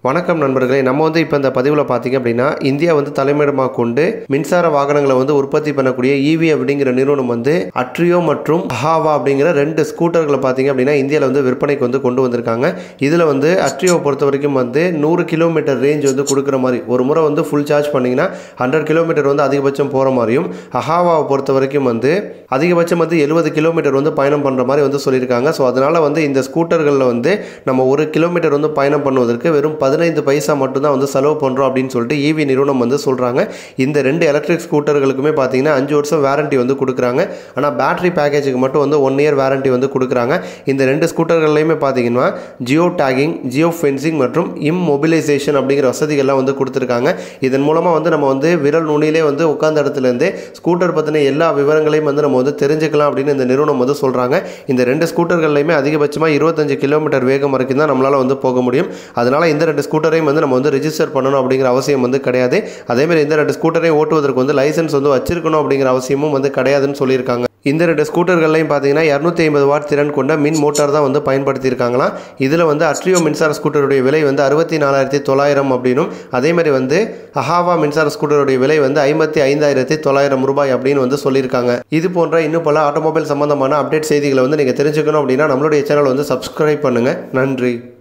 வணக்கம் நண்பர்களே நம்ம வந்து இப்போ இந்த பதிவில் பார்த்தீங்க அப்படின்னா இந்தியா வந்து தலைமையிடமாக கொண்டு மின்சார வாகனங்களை வந்து உற்பத்தி பண்ணக்கூடிய ஈவி அப்படிங்கிற நிறுவனம் வந்து அட்ரியோ மற்றும் ஹாவா அப்படிங்கிற ரெண்டு ஸ்கூட்டர்களை பார்த்தீங்க அப்படின்னா இந்தியாவில் வந்து விற்பனைக்கு வந்து கொண்டு வந்திருக்காங்க இதில் வந்து அட்ரியோ பொறுத்த வரைக்கும் வந்து நூறு கிலோமீட்டர் ரேஞ்ச் வந்து கொடுக்குற மாதிரி ஒரு முறை வந்து ஃபுல் சார்ஜ் பண்ணிங்கன்னா ஹண்ட்ரட் கிலோமீட்டர் வந்து அதிகபட்சம் போகிற மாதிரியும் அஹாவாவை பொறுத்த வரைக்கும் வந்து அதிகபட்சம் வந்து எழுபது கிலோமீட்டர் வந்து பயணம் பண்ணுற மாதிரி வந்து சொல்லியிருக்காங்க ஸோ அதனால் வந்து இந்த ஸ்கூட்டர்களில் வந்து நம்ம ஒரு கிலோமீட்டர் வந்து பயணம் பண்ணுவதற்கு வெறும் பதினைந்து பைசா மட்டும்தான் வந்து செலவு பண்ணுறோம் அப்படின்னு சொல்லிட்டு ஈவி நிறுவனம் வந்து சொல்கிறாங்க இந்த ரெண்டு எலக்ட்ரிக் ஸ்கூட்டர்களுக்குமே பார்த்தீங்கன்னா அஞ்சு வருஷம் வாரண்டி வந்து கொடுக்குறாங்க ஆனால் பேட்டரி பேக்கேஜுக்கு மட்டும் வந்து ஒன் இயர் வாரண்டி வந்து கொடுக்குறாங்க இந்த ரெண்டு ஸ்கூட்டர்கள்லையுமே பார்த்தீங்கன்னா ஜியோ டேகிங் ஜியோ ஃபென்சிங் மற்றும் இம்மொபிலைசேஷன் அப்படிங்கிற வசதிகள்லாம் வந்து கொடுத்துருக்காங்க இதன் மூலமாக வந்து நம்ம வந்து விரல் நுனியிலே வந்து உட்கார்ந்த இடத்துலேருந்தே ஸ்கூட்டர் பற்றின எல்லா விவரங்களையும் வந்து நம்ம வந்து தெரிஞ்சுக்கலாம் அப்படின்னு இந்த நிறுவனம் வந்து சொல்கிறாங்க இந்த ரெண்டு ஸ்கூட்டர்கள்லையுமே அதிகபட்சமாக இருபத்தஞ்சு கிலோமீட்டர் வேகம் வரைக்கும் தான் நம்மளால் வந்து போக முடியும் அதனால் இந்த ரெண்டு ஸ்கூட்டரையும் வந்து நம்ம வந்து ரிஜிஸ்டர் பண்ணணும் அப்படிங்கிற அவசியம் வந்து கிடையாது அதேமாதிரி இந்த ரெண்டு ஸ்கூட்டரையும் ஓட்டுவதற்கு வந்து லைசன்ஸ் வந்து வச்சிருக்கணும் அப்படிங்கிற அவசியமும் வந்து கிடையாதுன்னு சொல்லியிருக்காங்க இந்த ரெண்டு ஸ்கூட்டர்கள்லையும் பார்த்தீங்கன்னா இரநூத்தி ஐம்பது வாட் திறன் கொண்ட மின் மோட்டார் தான் வந்து பயன்படுத்தியிருக்காங்களாம் இதில் வந்து அட்ரியோ மின்சார ஸ்கூட்டருடைய விலை வந்து அறுபத்தி நாலாயிரத்தி தொள்ளாயிரம் அப்படின்னும் அதே மாதிரி வந்து அஹாவா மின்சார ஸ்கூட்டருடைய விலை வந்து ஐம்பத்தி ஐந்தாயிரத்தி தொள்ளாயிரம் ரூபாய் அப்படின்னு வந்து சொல்லியிருக்காங்க இது போன்ற இன்னும் பல ஆட்டோமொபைல் சம்பந்தமான அப்டேட் செய்திகளை வந்து நீங்கள் தெரிஞ்சுக்கணும் அப்படின்னா நம்மளுடைய சேனல் வந்து சப்ஸ்கிரைப் பண்ணுங்கள் நன்றி